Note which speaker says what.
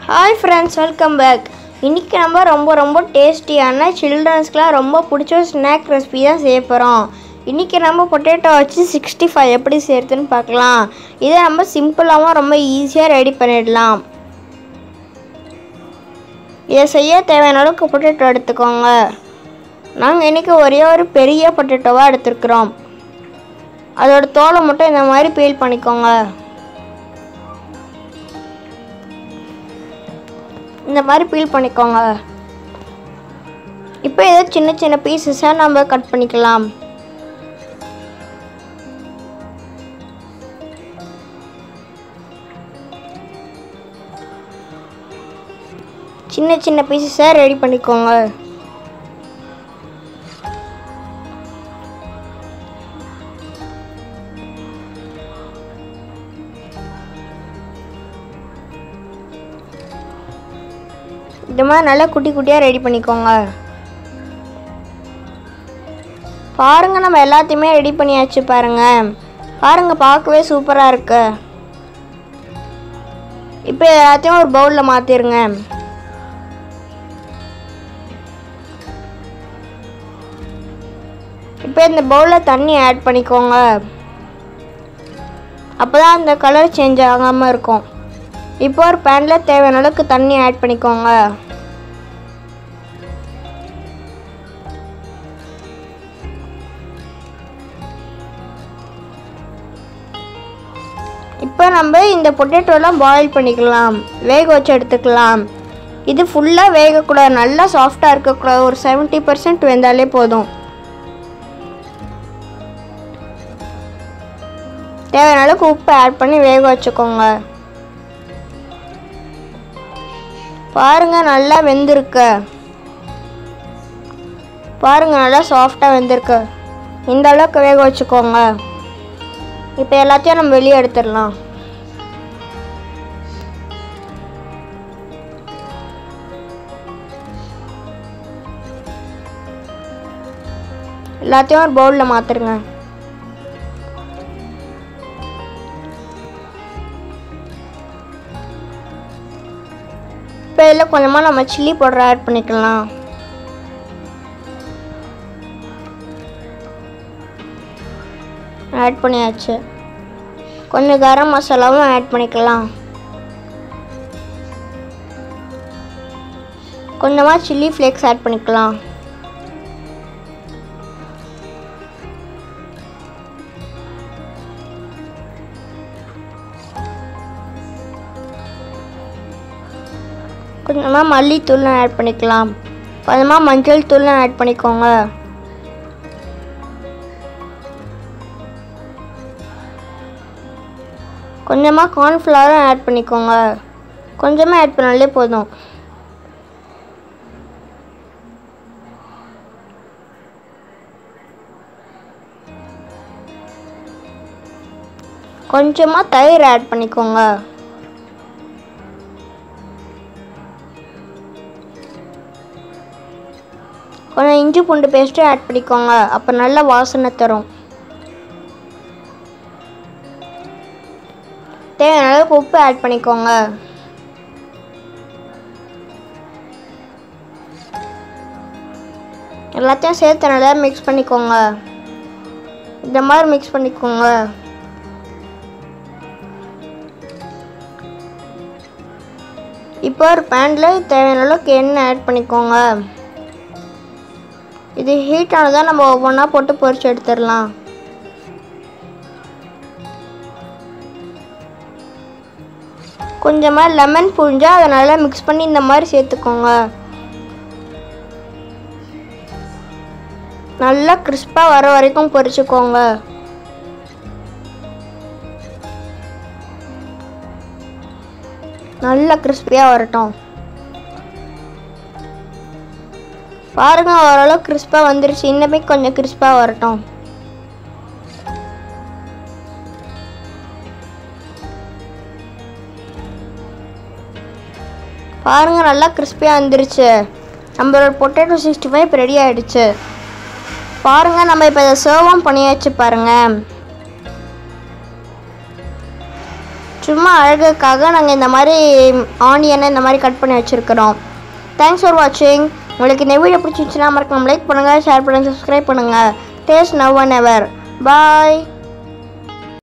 Speaker 1: hi friends welcome back இன்றைக்கி நம்ம ரொம்ப ரொம்ப டேஸ்டியான சில்ட்ரன்ஸ்க்குலாம் ரொம்ப பிடிச்ச ஸ்நாக் ரெசிபி தான் செய்ய போகிறோம் இன்றைக்கி நம்ம பொட்டேட்டோ வச்சு சிக்ஸ்டி ஃபைவ் எப்படி செய்யறதுன்னு பார்க்கலாம் இதை நம்ம சிம்பிளாகவும் ரொம்ப ஈஸியாக ரெடி பண்ணிடலாம் இதை செய்ய தேவையான அளவுக்கு பொட்டேட்டோ எடுத்துக்கோங்க நாங்கள் இன்றைக்கி ஒரே ஒரு பெரிய பொட்டேட்டோவாக எடுத்துருக்குறோம் அதோட தோலை மட்டும் இந்த மாதிரி பீல் பண்ணிக்கோங்க இந்த மாதிரி பீல் பண்ணிக்கோங்க இப்போ இதை சின்ன சின்ன பீசஸாக நம்ம கட் பண்ணிக்கலாம் சின்ன சின்ன பீசஸாக ரெடி பண்ணிக்கோங்க இந்த மாதிரி நல்லா குட்டி குட்டியாக ரெடி பண்ணிக்கோங்க பாருங்க நம்ம எல்லாத்தையுமே ரெடி பண்ணியாச்சு பாருங்க பாருங்க பார்க்கவே சூப்பராக இருக்கு இப்போ எல்லாத்தையும் ஒரு பவுலில் மாற்றிருங்க இப்போ இந்த பவுலில் தண்ணி ஆட் பண்ணிக்கோங்க அப்போ தான் அந்த கலர் சேஞ்ச் ஆகாமல் இருக்கும் இப்போ ஒரு பேனில் தேவையான அளவுக்கு தண்ணி ஆட் பண்ணிக்கோங்க இப்போ நம்ம இந்த பொட்டேட்டோலாம் பாயில் பண்ணிக்கலாம் வேக வச்சு எடுத்துக்கலாம் இது ஃபுல்லாக வேகக்கூடாது நல்லா சாஃப்டாக இருக்கக்கூடாது ஒரு செவன்ட்டி பர்சன்ட் வெந்தாலே போதும் தேவையான அளவுக்கு உப்பு ஆட் பண்ணி வேக வச்சுக்கோங்க பாருங்க நல்லா வெந்திருக்கு பாருங்க நல்லா சாஃப்டாக வெந்திருக்கு இந்த அளவுக்கு வேக வச்சுக்கோங்க இப்போ எல்லாத்தையும் நம்ம வெளியே எடுத்துடலாம் எல்லாத்தையும் ஒரு பவுலில் மாற்றுருங்க இப்போ இதில் கொஞ்சமாக நம்ம சில்லி பவுடர் ஆட் பண்ணிக்கலாம் ஆட் பண்ணியாச்சு கொஞ்சம் கரம் மசாலாவும் ஆட் பண்ணிக்கலாம் கொஞ்சமாக சில்லி ஃப்ளேக்ஸ் ஆட் பண்ணிக்கலாம் கொஞ்சமாக மல்லித்தூள்லாம் ஆட் பண்ணிக்கலாம் கொஞ்சமாக மஞ்சள் தூள்லாம் ஆட் பண்ணிக்கோங்க கொஞ்சமாக கார்ன்ஃப்ளவரும் ஆட் பண்ணிக்கோங்க கொஞ்சமாக ஆட் பண்ணாலே போதும் கொஞ்சமாக தயிர் ஆட் பண்ணிக்கோங்க கொஞ்சம் இஞ்சி பூண்டு பேஸ்ட்டு ஆட் பண்ணிக்கோங்க அப்போ நல்ல வாசனை தரும் தேவையான அளவுக்கு உப்பு ஆட் பண்ணிக்கோங்க எல்லாத்தையும் சேர்த்து நல்லா மிக்ஸ் பண்ணிக்கோங்க இந்த மாதிரி மிக்ஸ் பண்ணிக்கோங்க இப்போ ஒரு பேனில் தேவையான அளவுக்கு எண்ணெய் ஆட் பண்ணிக்கோங்க இது ஹீட் ஆனதாக நம்ம ஒவ்வொன்றா போட்டு பொரிச்சு எடுத்துடலாம் கொஞ்சமாக லெமன் புழிஞ்சா அதை நல்லா மிக்ஸ் பண்ணி இந்த மாதிரி சேர்த்துக்கோங்க நல்லா கிறிஸ்பாக வர வரைக்கும் பொரிச்சுக்கோங்க நல்லா கிறிஸ்பியாக வரட்டும் பாருங்க ஓரளவு கிறிஸ்பாக வந்துருச்சு இன்னமே கொஞ்சம் கிறிஸ்பாக வரட்டும் பாருங்க நல்லா கிறிஸ்பியாக வந்துருச்சு நம்மளோட பொட்டேட்டோ சிக்ஸ்டி ஃபைவ் இப்போ ரெடி ஆயிடுச்சு பாருங்க நம்ம இப்போ இதை சர்வும் பண்ணியாச்சு பாருங்க சும்மா அழகுக்காக நாங்கள் இந்த மாதிரி ஆனியனை இந்த மாதிரி கட் பண்ணி வச்சுருக்கிறோம் தேங்க்ஸ் ஃபார் வாட்சிங் உங்களுக்கு இந்த வீடியோ பிடிச்சிருந்துச்சுன்னா மறக்காம லைக் பண்ணுங்கள் ஷேர் பண்ணுங்கள் சப்ஸ்கிரைப் பண்ணுங்கள் taste now and ever bye